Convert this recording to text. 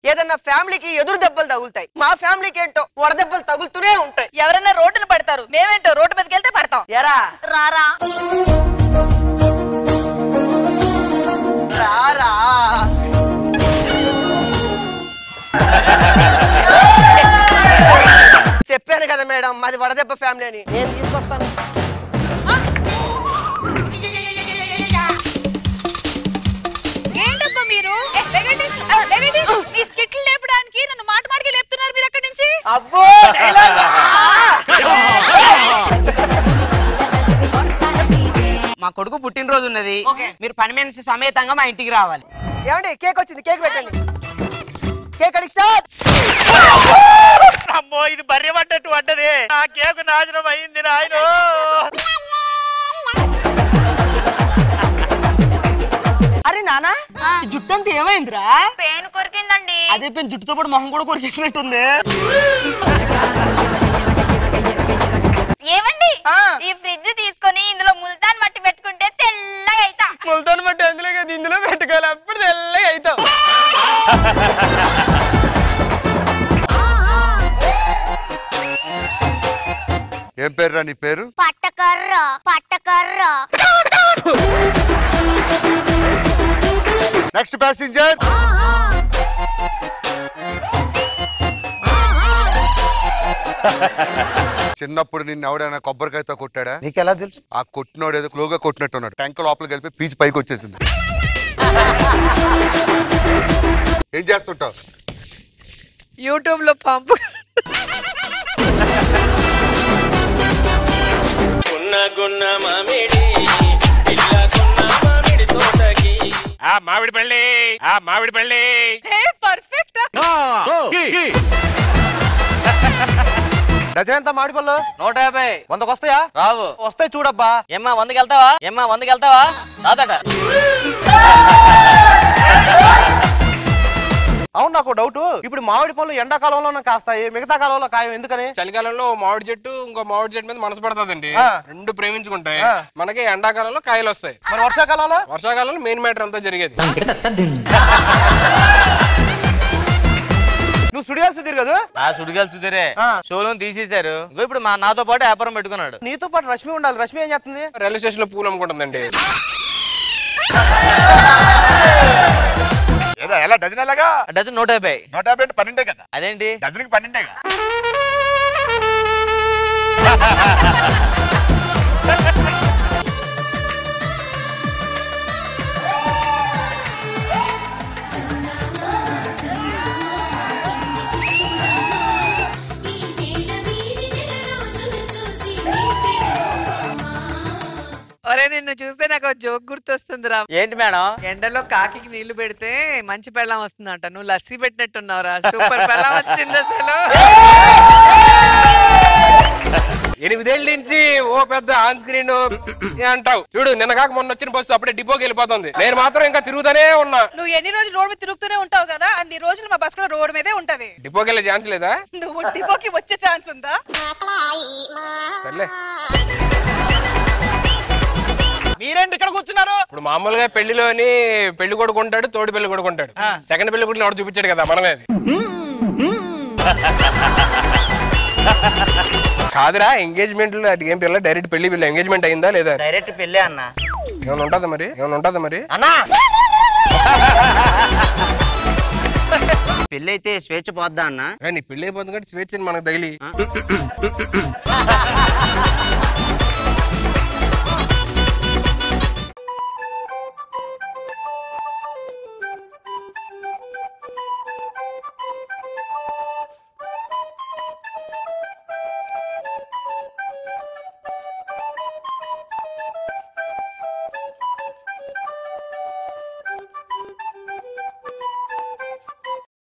ఏదన్నా ఫ్యామిలీకి ఎదురు దెబ్బలు తగులుతాయి మా ఫ్యామిలీకి ఏంటో వడదెబ్బలు తగులుతూనే ఉంటాయి ఎవరైనా రోడ్డును పడతారు మేమేంటో రోడ్డు మీదకి వెళ్తే పడతాం ఎరా రారా రారా చెప్పాను కదా మేడం మాది వడదెబ్బ ఫ్యామిలీ అని నేను తీసుకొస్తాను ఏంటబ్బా మీరు ఏ, లేవండి, ఆ, లేవండి. మీ స్కిట్లు లేపడానికి నన్ను మాట మాటకి లేపుతున్నారు మీరు అక్కడి నుంచి అబ్బో dialogue. మా కొడుకు పుట్టినరోజు ఉన్నది ఓకే. మీరు పని మనిషి సమేతంగా మా ఇంటికి రావాలి ఏమండి కేక్ వచ్చింది కేక్ పెట్టండి కేక్ అడిగి స్టార్ట్ అమ్మో ఇది బర్రె పడ్డట్టు పడ్డది నా కేకు నాశనం అయింది నాయన అరే నానా ఈ జుట్టు అంతా ఏమైందిరా పేను కొరికిందండి అదే పెన్ జుట్టుతో పాటు మొహం కూడా కొరికేసినట్టుంది ఏమండి ఆ. ఈ ఫ్రిడ్జ్ తీసుకొని ఇందులో ముల్తాన్ మట్టి పెట్టుకుంటే తెల్లగా అయితా ముల్తాన్ బట్టి అందులో కదా ఇందులో పెట్టుకోవాలి అప్పుడు తెల్లగా అవుతావు ఏం పేరురా నీ పేరు పట్టకర్ర పట్టకర్ర నెక్స్ట్ ప్యాసింజర్ చిన్నప్పుడు నిన్ను ఎవడైనా కొబ్బరికాయతో కొట్టాడా నీకెలా తెలుసు ఆ కొట్టినోడు ఏదో స్లోగా కొట్టినట్టున్నాడు ట్యాంక్ లోపలికి వెళ్ళి పీచి పైకి వచ్చేసింది ఏం చేస్తుంటావు యూట్యూబ్ లో పంపు ఆ మామిడి పల్లి ఆ మామిడి పల్లి పర్ఫెక్ట్ డజన్ ఎంత మామిడి పళ్ళు నూట యాభై వందకు వస్తాయా రావు వస్తాయి చూడబ్బా ఏమ్మా వందకి వెళ్తావా ఏమ్మా వందకి వెళ్తావా రాదట అవును నాకు డౌట్ ఇప్పుడు మామిడి పళ్ళు ఎండాకాలంలో కాస్తాయి మిగతా కాలంలో కాయం ఎందుకని చలికాలంలో ఓ మామిడి చెట్టు ఇంకో మామిడి చెట్టు మీద మనసు పడుతుందండి ఆ. రెండు ప్రేమించుకుంటాయి ఆ. మనకి ఎండాకాలంలో కాయలు వస్తాయి మరి వర్షాకాలంలో వర్షాకాలంలో మెయిన్ మ్యాటర్ అంతా జరిగేది నువ్వు సుడియాల్సి తిరగదు ఆ సుడిగాలు సుదిరే ఆ. షోలోని తీసేశారు ఇగో ఇప్పుడు మా నాతో పాటు వ్యాపారం పెట్టుకున్నాడు నీతో పాటు రష్మి ఉండాలి రష్మి ఏం చేస్తుంది రైల్వే స్టేషన్ లో పూలు అమ్ముకుంటుందండి ఏదో ఎలా డజన్ ఎలాగా ఆ డజన్ నూట యాభై నూట యాభై అంటే పన్నెండే కదా అదేంటి డజన్కి పన్నెండేగా ఒరే నిన్ను చూస్తే నాకు జోక్ గుర్తొస్తుందిరా ఏంటి మేడం ఎండలో కాకి నీళ్లు పెడితే మంచి పెళ్ళం వస్తుందంట నువ్వు లస్సీ పెట్టినట్టున్నావురా సూపర్ పెళ్ళం వచ్చింది అసలు ఎనిమిదేళ్ళ నుంచి ఓ పెద్ద ఆన్ స్క్రీన్ అంటావు చూడు నిన్న కాక మొన్న వచ్చిన బస్సు అప్పుడే డిపోకి వెళ్ళిపోతుంది నేను మాత్రం ఇంకా తిరుగుతానే ఉన్నా నువ్వు ఎన్ని రోజులు రోడ్ మీద తిరుగుతూనే ఉంటావు కదా అన్ని రోజులు మా బస్ కూడా రోడ్ మీదే ఉంటది డిపోకి వెళ్ళే ఛాన్స్ లేదా నువ్వు డిపోకి వచ్చే ఛాన్స్ ఉందా సర్లే మీరేంటి ఇక్కడ కూర్చున్నారు ఇప్పుడు మామూలుగా పెళ్లిలోని పెళ్లి కొడుకు ఉంటాడు తోడు పెళ్లి కొడుకు ఉంటాడు సెకండ్ పెళ్లి కొడుకు ఎవడు చూపించాడు కదా మనమే అది కాదురా ఎంగేజ్మెంట్ లో అటు ఏం పిల్ల డైరెక్ట్ పెళ్లి పిల్ల ఎంగేజ్మెంట్ అయిందా లేదా డైరెక్ట్ పెళ్ళే అన్న ఏమైనా ఉంటుందా మరి ఏమైనా ఉంటుందా మరి అన్నా పెళ్ళి అయితే స్వేచ్ఛ పోద్దా అన్న రా, నీ పెళ్లి అయిపోతుంది కాబట్టి స్వేచ్ఛ మనకు తగిలి ఆ?